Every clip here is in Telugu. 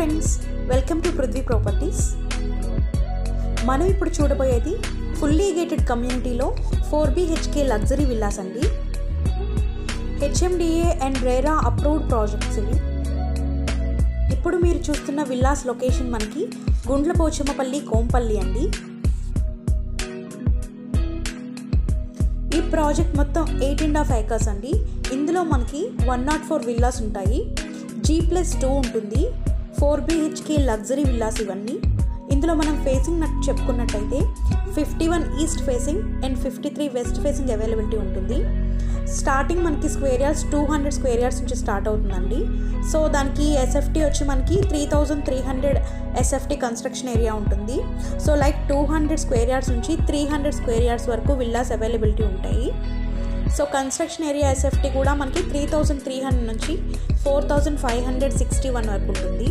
friends welcome to Prithvi properties మనం ఇప్పుడు చూడబోయేది ఫుల్లీ గేటెడ్ కమ్యూనిటీలో ఫోర్ బీహెచ్కే లగ్జరీ విల్లాస్ అండి HMDA and RERA approved projects ఇవి ఇప్పుడు మీరు చూస్తున్న విల్లాస్ లొకేషన్ మనకి గుండ్లపోచమ్మపల్లి కోంపల్లి అండి ఈ ప్రాజెక్ట్ మొత్తం ఎయిట్ అండ్ హాఫ్ ఏకర్స్ అండి ఇందులో మనకి వన్ నాట్ ఫోర్ విల్లాస్ ఉంటాయి జీ ప్లస్ టూ ఉంటుంది ఫోర్ బీహెచ్కే లగ్జరీ విల్లాస్ ఇవన్నీ ఇందులో మనం ఫేసింగ్ నట్టు చెప్పుకున్నట్టయితే fifty one east facing and fifty three west facing availability ఉంటుంది స్టార్టింగ్ మనకి square yards two hundred square yards నుంచి స్టార్ట్ అవుతుందండి సో దానికి ఎస్ఎఫ్టీ వచ్చి మనకి three thousand three hundred SFT construction area ఉంటుంది so like two hundred square yards నుంచి త్రీ హండ్రెడ్ స్క్వేర్ యార్డ్స్ వరకు విల్లాస్ అవైలబిలిటీ ఉంటాయి సో కన్స్ట్రక్షన్ ఏరియా ఎస్ఎఫ్టీ కూడా మనకి త్రీ థౌజండ్ త్రీ హండ్రెడ్ నుంచి four thousand five hundred sixty one వరకు ఉంటుంది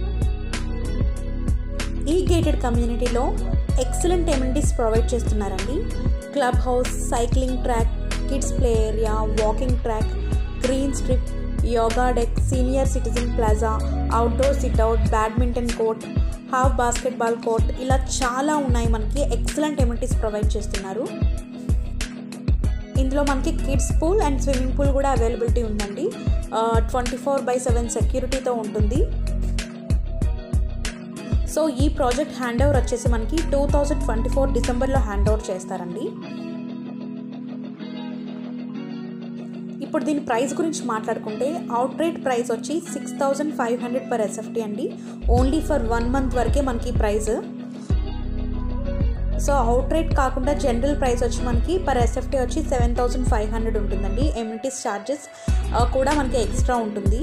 ఈ గేటెడ్ కమ్యూనిటీలో ఎక్సలెంట్ ఎమ్యూనిటీస్ ప్రొవైడ్ చేస్తున్నారండి club house cycling track kids play area walking track green strip yoga deck senior citizen plaza outdoor sit out badminton court half basketball court ఇలా చాలా ఉన్నాయి మనకి ఎక్సలెంట్ ఎమ్యూనిటీస్ ప్రొవైడ్ చేస్తున్నారు ఇందులో మనకి kids pool and swimming pool కూడా అవైలబిలిటీ ఉందండి ట్వంటీ ఫోర్ బై సెవెన్ సెక్యూరిటీతో ఉంటుంది సో ఈ ప్రాజెక్ట్ హ్యాండ్ ఓవర్ వచ్చేసి మనకి టూ థౌజండ్ ట్వంటీ ఫోర్ డిసెంబర్లో హ్యాండ్ ఓవర్ చేస్తారండి ఇప్పుడు దీని ప్రైస్ గురించి మాట్లాడుకుంటే అవుట్ రేట్ ప్రైస్ వచ్చి six thousand five hundred per SFT అండి ఓన్లీ ఫర్ వన్ మంత్ వరకే మనకి ప్రైస్ సో అవుట్ రేట్ కాకుండా జనరల్ ప్రైస్ వచ్చి మనకి పర్ ఎస్ఎఫ్టీ వచ్చి సెవెన్ థౌజండ్ ఫైవ్ హండ్రెడ్ ఉంటుందండి ఎమ్యూనిటీస్ ఛార్జెస్ కూడా మనకి ఎక్స్ట్రా ఉంటుంది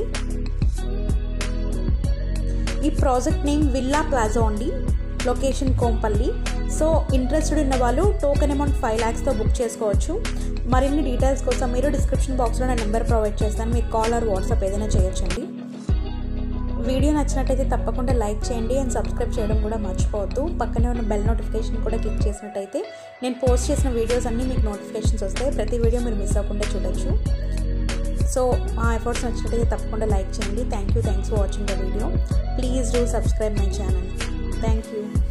ఈ ప్రాజెక్ట్ నేమ్ విల్లా ప్లాజా అండి లొకేషన్ కోంపల్లి సో ఇంట్రెస్టెడ్ ఉన్న వాళ్ళు టోకెన్ అమౌంట్ ఫైవ్ ల్యాక్స్తో బుక్ చేసుకోవచ్చు మరిన్ని డీటెయిల్స్ కోసం మీరు డిస్క్రిప్షన్ బాక్స్లో నా నెంబర్ ప్రొవైడ్ చేస్తాను మీకు కాల్ ఆర్ వాట్సాప్ ఏదైనా చేయొచ్చండి వీడియో నచ్చినట్టయితే తప్పకుండా లైక్ చేయండి అండ్ సబ్స్క్రైబ్ చేయడం కూడా మర్చిపోవద్దు పక్కనే ఉన్న బెల్ నోటిఫికేషన్ కూడా క్లిక్ చేసినట్టయితే నేను పోస్ట్ చేసిన వీడియోస్ అన్నీ మీకు నోటిఫికేషన్స్ వస్తాయి ప్రతి వీడియో మీరు మిస్ అవ్వకుండా చూడొచ్చు సో మా ఎఫర్ట్స్ నచ్చినట్టయితే తప్పకుండా లైక్ చేయండి thank you thanks for watching the video please do subscribe my channel thank you